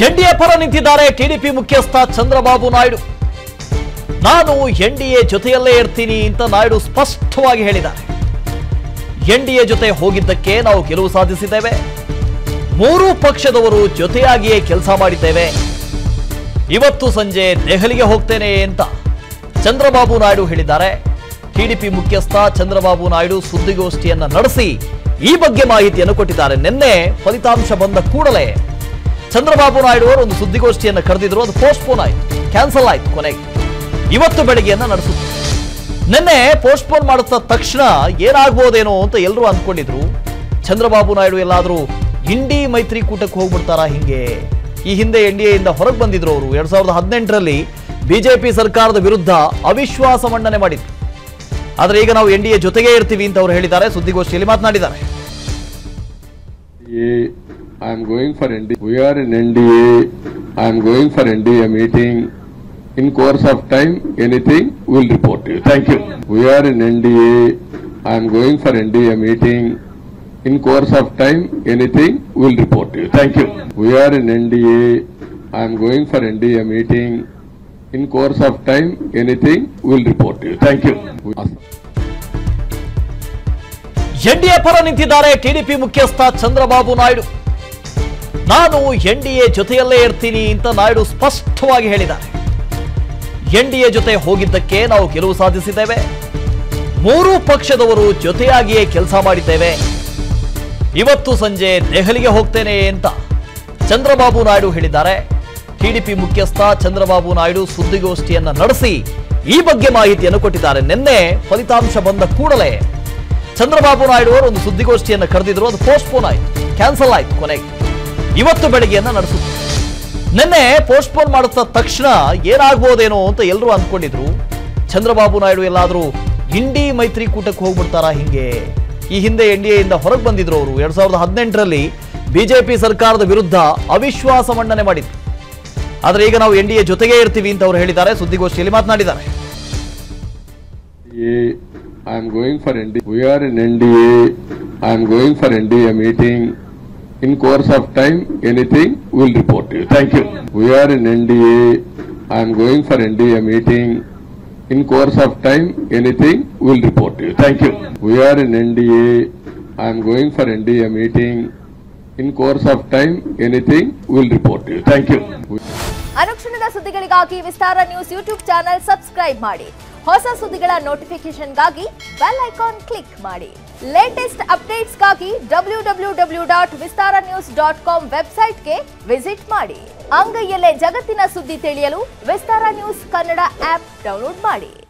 NDA ಪರ ನಿಂತಿದ್ದಾರೆ TDP ಮುಖ್ಯಸ್ಥ ಚಂದ್ರಬಾಬು ನಾಯ್ಡು ನಾನು ಎನ್ಡಿಎ ಜೊತೆಯಲ್ಲೇ ಇರ್ತೀನಿ ಅಂತ ನಾಯ್ಡು ಸ್ಪಷ್ಟವಾಗಿ ಹೇಳಿದ್ದಾರೆ ಎನ್ಡಿಎ ಜೊತೆ ಹೋಗಿದ್ದಕ್ಕೆ ನಾವು ಗೆಲುವು ಸಾಧಿಸಿದ್ದೇವೆ ಮೂರೂ ಪಕ್ಷದವರು ಜೊತೆಯಾಗಿಯೇ ಕೆಲಸ ಮಾಡಿದ್ದೇವೆ ಇವತ್ತು ಸಂಜೆ ದೆಹಲಿಗೆ ಹೋಗ್ತೇನೆ ಅಂತ ಚಂದ್ರಬಾಬು ನಾಯ್ಡು ಹೇಳಿದ್ದಾರೆ ಟಿಡಿಪಿ ಮುಖ್ಯಸ್ಥ ಚಂದ್ರಬಾಬು ನಾಯ್ಡು ಸುದ್ದಿಗೋಷ್ಠಿಯನ್ನ ನಡೆಸಿ ಈ ಬಗ್ಗೆ ಮಾಹಿತಿಯನ್ನು ಕೊಟ್ಟಿದ್ದಾರೆ ನಿನ್ನೆ ಫಲಿತಾಂಶ ಬಂದ ಕೂಡಲೇ ಚಂದ್ರಬಾಬು ನಾಯ್ಡು ಅವರು ಒಂದು ಸುದ್ದಿಗೋಷ್ಠಿಯನ್ನು ಕರೆದಿದ್ರು ಅದು ಪೋಸ್ಟ್ಪೋನ್ ಆಯಿತು ಕ್ಯಾನ್ಸಲ್ ಆಯಿತು ಕೊನೆಗೆ ಇವತ್ತು ಬೆಳಗ್ಗೆಯನ್ನ ನಡೆಸುತ್ತೆ ನಿನ್ನೆ ಪೋಸ್ಟ್ಪೋನ್ ಮಾಡುತ್ತ ತಕ್ಷಣ ಏನಾಗ್ಬೋದೇನೋ ಅಂತ ಎಲ್ಲರೂ ಅಂದ್ಕೊಂಡಿದ್ರು ಚಂದ್ರಬಾಬು ನಾಯ್ಡು ಎಲ್ಲಾದ್ರೂ ಇಂಡಿ ಮೈತ್ರಿಕೂಟಕ್ಕೆ ಹೋಗ್ಬಿಡ್ತಾರಾ ಹಿಂಗೆ ಈ ಹಿಂದೆ ಎನ್ ಡಿ ಎಯಿಂದ ಹೊರಗೆ ಬಂದಿದ್ರು ಅವರು ಎರಡ್ ಸಾವಿರದ ಹದಿನೆಂಟರಲ್ಲಿ ಬಿಜೆಪಿ ಸರ್ಕಾರದ ವಿರುದ್ಧ ಅವಿಶ್ವಾಸ ಮಂಡನೆ ಮಾಡಿದ್ರು ಆದ್ರೆ ಈಗ ನಾವು ಎನ್ ಡಿ ಎ ಜೊತೆಗೇ ಇರ್ತೀವಿ ಅಂತ ಅವರು ಹೇಳಿದ್ದಾರೆ ಸುದ್ದಿಗೋಷ್ಠಿಯಲ್ಲಿ ಮಾತನಾಡಿದ್ದಾರೆ NDA, I am going for NDA. We are in NDA. I am going for NDA meeting. In course of time, anything will report to you. Thank you. We are in NDA. I am going for NDA meeting. In course of time, anything will report to you. Thank you. We are in NDA. I am going for NDA meeting. In course of time, anything will report to you. Thank you. NDA ಪರ ನಿಂತಿದ್ದಾರೆ TDP ಮುಖ್ಯಸ್ಥ ಚಂದ್ರಬಾಬು ನಾಯ್ಡು ನಾನು NDA ಜೊತೆಯಲ್ಲೇ ಇರ್ತೀನಿ ಅಂತ ನಾಯ್ಡು ಸ್ಪಷ್ಟವಾಗಿ ಹೇಳಿದ್ದಾರೆ NDA ಜೊತೆ ಹೋಗಿದ್ದಕ್ಕೆ ನಾವು ಗೆಲುವು ಸಾಧಿಸಿದ್ದೇವೆ ಮೂರೂ ಪಕ್ಷದವರು ಜೊತೆಯಾಗಿಯೇ ಕೆಲಸ ಮಾಡಿದ್ದೇವೆ ಇವತ್ತು ಸಂಜೆ ದೆಹಲಿಗೆ ಹೋಗ್ತೇನೆ ಅಂತ ಚಂದ್ರಬಾಬು ನಾಯ್ಡು ಹೇಳಿದ್ದಾರೆ ಟಿಡಿಪಿ ಮುಖ್ಯಸ್ಥ ಚಂದ್ರಬಾಬು ನಾಯ್ಡು ಸುದ್ದಿಗೋಷ್ಠಿಯನ್ನ ನಡೆಸಿ ಈ ಬಗ್ಗೆ ಮಾಹಿತಿಯನ್ನು ಕೊಟ್ಟಿದ್ದಾರೆ ನಿನ್ನೆ ಫಲಿತಾಂಶ ಬಂದ ಕೂಡಲೇ ಚಂದ್ರಬಾಬು ನಾಯ್ಡು ಅವರು ಒಂದು ಸುದ್ದಿಗೋಷ್ಠಿಯನ್ನು ಕರೆದಿದ್ರು ಅದು ಪೋಸ್ಟ್ಪೋನ್ ಆಯಿತು ಕ್ಯಾನ್ಸಲ್ ಆಯಿತು ಕೊನೆಗೆ ಇವತ್ತು ಬೆಳಗ್ಗೆಯನ್ನ ನಡೆಸುತ್ತೆ ನಿನ್ನೆ ಪೋಸ್ಟ್ಪೋನ್ ಮಾಡುತ್ತ ತಕ್ಷಣ ಏನಾಗ್ಬೋದೇನೋ ಅಂತ ಎಲ್ಲರೂ ಅಂದ್ಕೊಂಡಿದ್ರು ಚಂದ್ರಬಾಬು ನಾಯ್ಡು ಎಲ್ಲಾದ್ರೂ ಇಂಡಿ ಮೈತ್ರಿಕೂಟಕ್ಕೆ ಹೋಗ್ಬಿಡ್ತಾರಾ ಹಿಂಗೆ ಈ ಹಿಂದೆ ಎನ್ ಡಿ ಎಯಿಂದ ಹೊರಗೆ ಬಂದಿದ್ರು ಅವರು ಎರಡ್ ಸಾವಿರದ ಹದಿನೆಂಟರಲ್ಲಿ ಬಿಜೆಪಿ ಸರ್ಕಾರದ ವಿರುದ್ಧ ಅವಿಶ್ವಾಸ ಮಂಡನೆ ಮಾಡಿದ್ರು ಆದ್ರೆ ಈಗ ನಾವು ಎನ್ ಡಿ ಎ ಜೊತೆಗೇ ಇರ್ತೀವಿ ಅಂತ ಅವರು ಹೇಳಿದ್ದಾರೆ ಸುದ್ದಿಗೋಷ್ಠಿಯಲ್ಲಿ ಮಾತನಾಡಿದ್ದಾರೆ NDA, I am going for NDA. We are in NDA. I am going for NDA meeting. In course of time, anything will report to you. Thank you. We are in NDA. I am going for NDA meeting. In course of time, anything will report to you. Thank you. We are in NDA. I am going for NDA meeting. In course of time, anything will report to you. Thank you. ಅನುಕ್ಷಣದ ಸುದ್ದಿಗಳಿಗಾಗಿ Vistara news YouTube channel subscribe ಮಾಡಿ ಹೊಸ ಸುದ್ದಿಗಳ ನೋಟಿಫಿಕೇಶನ್ಗಾಗಿ bell icon click ಮಾಡಿ latest ಅಪ್ಡೇಟ್ಸ್ಗಾಗಿ W W W dot Vistara news dot com ವೆಬ್ಸೈಟ್ಗೆ visit ಮಾಡಿ ಅಂಗೈಯಲ್ಲೇ ಜಗತ್ತಿನ ಸುದ್ದಿ ತಿಳಿಯಲು Vistara news Kannada app download ಮಾಡಿ